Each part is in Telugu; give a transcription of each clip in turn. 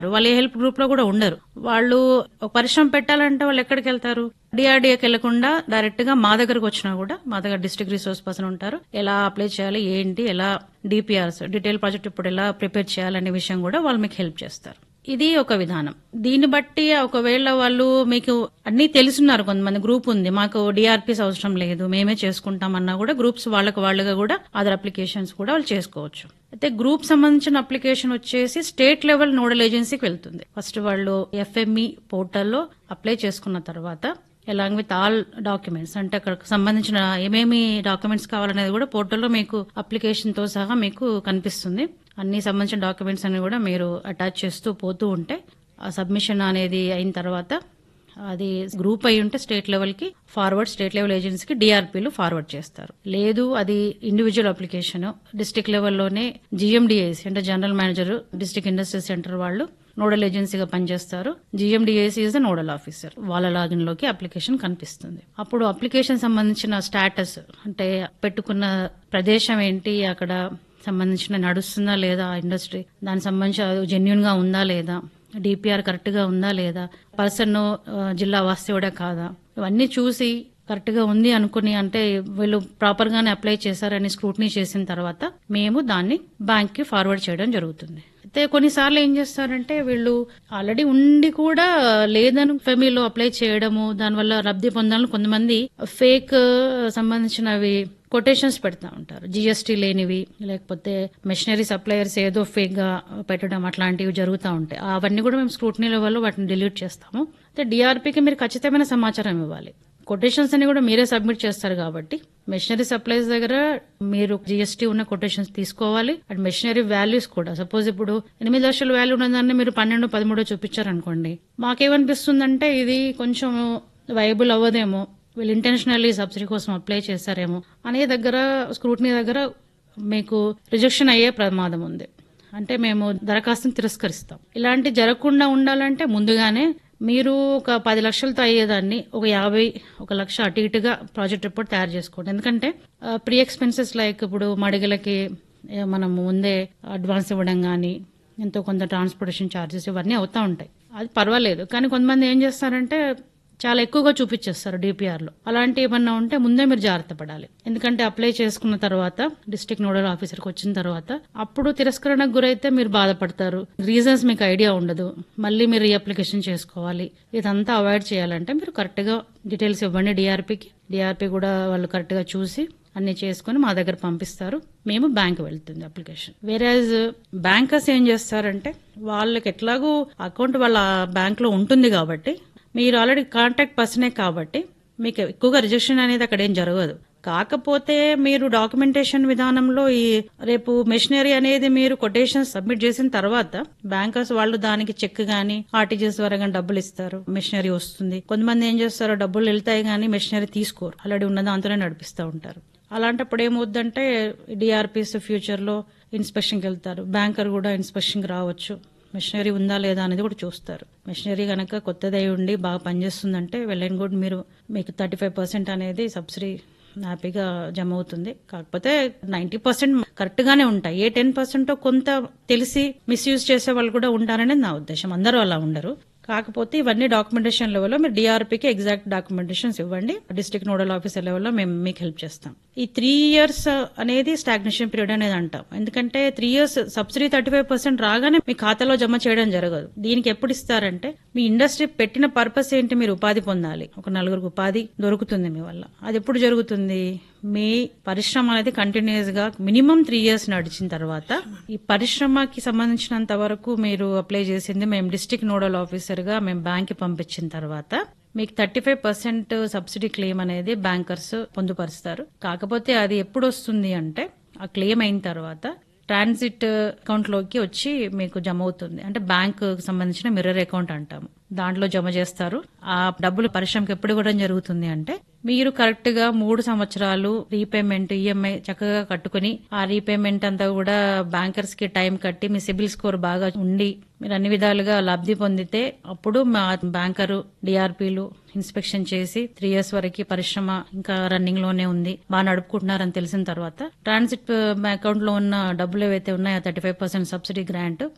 వాళ్ళు ఏ హెల్ప్ గ్రూప్ లో కూడా ఉండరు వాళ్ళు ఒక పరిశ్రమ పెట్టాలంటే వాళ్ళు ఎక్కడికి వెళ్తారు డిఆర్డీఏకి వెళ్లకుండా డైరెక్ట్ గా మా దగ్గరకు వచ్చినా కూడా మా దగ్గర డిస్ట్రిక్ట్ రిసోర్స్ పర్సన్ ఉంటారు ఎలా అప్లై చేయాలి ఏంటి ఎలా డిపిఆర్స్ డీటెయిల్ ప్రాజెక్ట్ ఇప్పుడు ఎలా ప్రిపేర్ చేయాలనే విషయం కూడా వాళ్ళు మీకు హెల్ప్ చేస్తారు ఇది ఒక విధానం దీన్ని బట్టి ఒకవేళ వాళ్ళు మీకు అన్ని తెలుసున్నారు కొంతమంది గ్రూప్ ఉంది మాకు డిఆర్పీస్ అవసరం లేదు మేమే చేసుకుంటామన్నా కూడా గ్రూప్స్ వాళ్ళకి వాళ్ళుగా కూడా అదర్ అప్లికేషన్స్ కూడా వాళ్ళు చేసుకోవచ్చు అయితే గ్రూప్ సంబంధించిన అప్లికేషన్ వచ్చేసి స్టేట్ లెవెల్ నోడల్ ఏజెన్సీకి వెళ్తుంది ఫస్ట్ వాళ్ళు ఎఫ్ఎంఈ పోర్టల్లో అప్లై చేసుకున్న తర్వాత అలాంగ్ విత్ ఆల్ డాక్యుమెంట్స్ అంటే అక్కడ సంబంధించిన ఏమేమి డాక్యుమెంట్స్ కావాలనేది కూడా పోర్టల్లో మీకు అప్లికేషన్ తో సహా మీకు కనిపిస్తుంది అన్ని సంబంధించిన డాక్యుమెంట్స్ అన్ని కూడా మీరు అటాచ్ చేస్తూ పోతూ ఉంటే ఆ సబ్మిషన్ అనేది అయిన తర్వాత అది గ్రూప్ అయి ఉంటే స్టేట్ లెవెల్ కి ఫార్వర్డ్ స్టేట్ లెవెల్ ఏజెన్సీకి డిఆర్పీలు ఫార్వర్డ్ చేస్తారు లేదు అది ఇండివిజువల్ అప్లికేషన్ డిస్ట్రిక్ట్ లెవెల్లోనే జిఎండిఏసి అంటే general manager district industry centre వాళ్ళు నోడల్ ఏజెన్సీగా పనిచేస్తారు GMDIC is the nodal officer వాళ్ళ లాగిన్ లోకి అప్లికేషన్ కనిపిస్తుంది అప్పుడు అప్లికేషన్ సంబంధించిన స్టాటస్ అంటే పెట్టుకున్న ప్రదేశం ఏంటి అక్కడ సంబంధించిన నడుస్తుందా లేదా ఇండస్ట్రీ దానికి సంబంధించి జెన్యున్ గా ఉందా లేదా డిపిఆర్ కరెక్ట్ గా ఉందా లేదా పర్సన్ జిల్లా వాస్తవుడా కాదా ఇవన్నీ చూసి కరెక్ట్ గా ఉంది అనుకుని అంటే వీళ్ళు ప్రాపర్ గానే అప్లై చేశారని స్క్రూటినీ చేసిన తర్వాత మేము దాన్ని బ్యాంక్ కి ఫార్వర్డ్ చేయడం జరుగుతుంది అయితే కొన్నిసార్లు ఏం చేస్తారంటే వీళ్ళు ఆల్రెడీ ఉండి కూడా లేదని ఫెమీలో అప్లై చేయడము దానివల్ల లబ్ధి పొందాలని కొంతమంది ఫేక్ సంబంధించినవి కొటేషన్స్ పెడతా ఉంటారు జిఎస్టీ లేనివి లేకపోతే మెషినరీ సప్లయర్స్ ఏదో ఫేక్ గా పెట్టడం అట్లాంటివి జరుగుతూ ఉంటాయి అవన్నీ కూడా మేము స్క్రూటినీ లెవెల్లో వాటిని డిలీట్ చేస్తాము అయితే డిఆర్పీకి మీరు ఖచ్చితమైన సమాచారం ఇవ్వాలి కొటేషన్స్ అన్ని కూడా మీరే సబ్మిట్ చేస్తారు కాబట్టి మెషినరీ సప్లైస్ దగ్గర మీరు జిఎస్టీ ఉన్న కొటేషన్స్ తీసుకోవాలి అండ్ మెషినరీ వాల్యూస్ కూడా సపోజ్ ఇప్పుడు ఎనిమిది లక్షల వాల్యూ ఉన్నదాన్ని మీరు పన్నెండు పదమూడో చూపించారనుకోండి మాకేమనిపిస్తుందంటే ఇది కొంచెం వైబుల్ అవ్వదేమో వీళ్ళు ఇంటెన్షనల్లీ సబ్సిడీ కోసం అప్లై చేశారేమో అనే దగ్గర స్క్రూటినీ దగ్గర మీకు రిజెక్షన్ అయ్యే ప్రమాదం ఉంది అంటే మేము దరఖాస్తుని తిరస్కరిస్తాం ఇలాంటి జరగకుండా ఉండాలంటే ముందుగానే మీరు ఒక పది లక్షలతో అయ్యేదాన్ని ఒక యాభై ఒక లక్ష అటు ఇటుగా ప్రాజెక్ట్ రిపోర్ట్ తయారు చేసుకోండి ఎందుకంటే ప్రీ ఎక్స్పెన్సెస్ లైక్ ఇప్పుడు మడిగలకి ఏ, మనం ముందే అడ్వాన్స్ ఇవ్వడం కానీ ఎంతో కొంత ట్రాన్స్పోర్టేషన్ ఛార్జెస్ ఇవన్నీ అవుతా ఉంటాయి అది పర్వాలేదు కానీ కొంతమంది ఏం చేస్తారంటే చాలా ఎక్కువగా చూపించేస్తారు డిపిఆర్ లో అలాంటి ఏమన్నా ఉంటే ముందే మీరు జాగ్రత్త పడాలి ఎందుకంటే అప్లై చేసుకున్న తర్వాత డిస్ట్రిక్ట్ నోడల్ ఆఫీసర్కి వచ్చిన తర్వాత అప్పుడు తిరస్కరణకు గురైతే మీరు బాధపడతారు రీజన్స్ మీకు ఐడియా ఉండదు మళ్ళీ మీరు ఈ అప్లికేషన్ చేసుకోవాలి ఇదంతా అవాయిడ్ చేయాలంటే మీరు కరెక్ట్ గా డీటెయిల్స్ ఇవ్వండి డిఆర్పికి డిఆర్పి కూడా వాళ్ళు కరెక్ట్ గా చూసి అన్ని చేసుకుని మా దగ్గర పంపిస్తారు మేము బ్యాంక్ వెళ్తుంది అప్లికేషన్ వేరేజ్ బ్యాంకర్స్ ఏం చేస్తారంటే వాళ్ళకి ఎట్లాగూ అకౌంట్ వాళ్ళ బ్యాంక్ లో ఉంటుంది కాబట్టి మీరు ఆల్రెడీ కాంటాక్ట్ పర్సనే కాబట్టి మీకు ఎక్కువగా రిజెక్షన్ అనేది అక్కడ ఏం జరగదు కాకపోతే మీరు డాక్యుమెంటేషన్ విధానంలో ఈ రేపు మెషినరీ అనేది మీరు కొటేషన్ సబ్మిట్ చేసిన తర్వాత బ్యాంకర్స్ వాళ్ళు దానికి చెక్ గానీ ఆర్టీజీఎస్ ద్వారా గానీ డబ్బులు ఇస్తారు మెషినరీ వస్తుంది కొంతమంది ఏం చేస్తారో డబ్బులు వెళ్తాయి గానీ మెషినరీ తీసుకోరు ఆల్రెడీ ఉన్న దాంతోనే నడిపిస్తూ ఉంటారు అలాంటప్పుడు ఏమవుద్దంటే డిఆర్పిస్ ఫ్యూచర్ లో ఇన్స్పెక్షన్కి వెళ్తారు బ్యాంకర్ కూడా ఇన్స్పెక్షన్కి రావచ్చు మెషినరీ ఉందా లేదా అనేది కూడా చూస్తారు మెషినరీ కనుక కొత్తదై ఉండి బాగా పనిచేస్తుందంటే వెల్ అండ్ గుడ్ మీరు మీకు థర్టీ ఫైవ్ పర్సెంట్ అనేది సబ్సిడీ హ్యాపీగా జమ అవుతుంది కాకపోతే నైన్టీ పర్సెంట్ కరెక్ట్ గానే ఉంటాయి ఏ టెన్ పర్సెంట్ కొంత తెలిసి మిస్యూజ్ చేసే వాళ్ళు కూడా ఉంటారనేది నా ఉద్దేశం అందరూ అలా ఉండరు కాకపోతే ఇవన్నీ డాక్యుమెంటేషన్ లెవెల్లో మీరు డిఆర్పీకి ఎగ్జాక్ట్ డాక్యుమెంటేషన్స్ ఇవ్వండి డిస్ట్రిక్ట్ నోడల్ ఆఫీసర్ లెవెల్లో మేము మీకు హెల్ప్ చేస్తాం ఈ త్రీ ఇయర్స్ అనేది స్టాగ్నేషన్ పీరియడ్ అనేది అంటాం ఎందుకంటే three years subsidy thirty five percent రాగానే మీ ఖాతాలో జమ చేయడం జరగదు దీనికి ఎప్పుడు ఇస్తారంటే మీ ఇండస్ట్రీ పెట్టిన పర్పస్ ఏంటి మీరు ఉపాధి పొందాలి ఒక నలుగురికి ఉపాధి దొరుకుతుంది మీ వల్ల అది ఎప్పుడు జరుగుతుంది మీ పరిశ్రమ అనేది కంటిన్యూస్ గా మినిమం త్రీ ఇయర్స్ నడిచిన తర్వాత ఈ పరిశ్రమకి సంబంధించినంత వరకు మీరు అప్లై చేసింది మేము డిస్ట్రిక్ట్ నోడల్ ఆఫీసర్ గా మేము బ్యాంక్ కి పంపించిన తర్వాత మీకు thirty five percent subsidy claim అనేది బ్యాంకర్స్ పొందుపరుస్తారు కాకపోతే అది ఎప్పుడు వస్తుంది అంటే ఆ క్లెయిమ్ అయిన తర్వాత ట్రాన్సిట్ అకౌంట్ లోకి వచ్చి మీకు జమ అవుతుంది అంటే బ్యాంక్ సంబంధించిన మిర్రర్ అకౌంట్ అంటాము దాంట్లో జమ చేస్తారు ఆ డబ్బులు పరిశ్రమకి ఎప్పుడు ఇవ్వడం జరుగుతుంది అంటే మీరు కరెక్ట్ గా మూడు సంవత్సరాలు రీపేమెంట్ ఈఎంఐ చక్కగా కట్టుకుని ఆ రీపేమెంట్ అంతా కూడా బ్యాంకర్స్ కి టైం కట్టి మీ సిబిల్ స్కోర్ బాగా ఉండి మీరు అన్ని విధాలుగా లబ్ధి పొందితే అప్పుడు మా బ్యాంకరు డిఆర్పీలు ఇన్స్పెక్షన్ చేసి త్రీ ఇయర్స్ వరకు పరిశ్రమ ఇంకా రన్నింగ్ లోనే ఉంది బాగా నడుపుకుంటున్నారని తెలిసిన తర్వాత ట్రాన్సిట్ అకౌంట్ లో ఉన్న డబ్బులు ఏవైతే ఉన్నాయో thirty five percent subsidy grant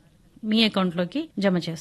మీ అకౌంట్ లోకి జమ చేస్తారు